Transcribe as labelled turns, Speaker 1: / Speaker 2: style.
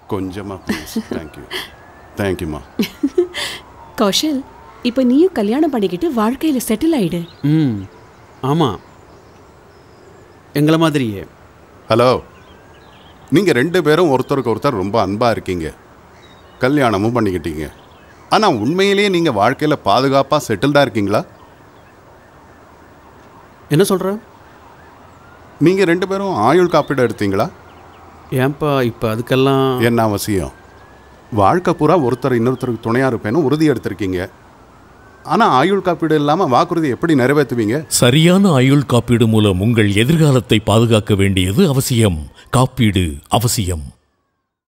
Speaker 1: கொஞ்சமா please thank you தேங்க்யூம்மா
Speaker 2: கௌஷல் இப்போ நீயும் கல்யாணம் பண்ணிக்கிட்டு வாழ்க்கையில செட்டில் ஆயிடு
Speaker 3: ம் ஆமாம் எங்களை மாதிரியே
Speaker 1: ஹலோ நீங்கள் ரெண்டு பேரும் ஒருத்தருக்கு ஒருத்தர் ரொம்ப அன்பாக இருக்கீங்க கல்யாணமும் பண்ணிக்கிட்டீங்க ஆனால் உண்மையிலேயே நீங்கள் வாழ்க்கையில் பாதுகாப்பாக செட்டில்டாக இருக்கீங்களா
Speaker 3: என்ன சொல்கிற
Speaker 1: நீங்கள் ரெண்டு பேரும் ஆயுள் காப்பீடு எடுத்தீங்களா
Speaker 3: ஏன்பா இப்போ அதுக்கெல்லாம்
Speaker 1: என்ன அவசியம் வாழ்க்கை பூரா ஒருத்தர் இன்னொருத்தருக்கு துணையாக இருப்பேன்னு உறுதி எடுத்திருக்கீங்க ஆனால் ஆயுள் காப்பீடு இல்லாமல் வாக்குறுதி எப்படி நிறைவேற்றுவீங்க
Speaker 4: சரியான ஆயுள் காப்பீடு மூலம் உங்கள் எதிர்காலத்தை பாதுகாக்க வேண்டியது அவசியம் காப்பீடு அவசியம்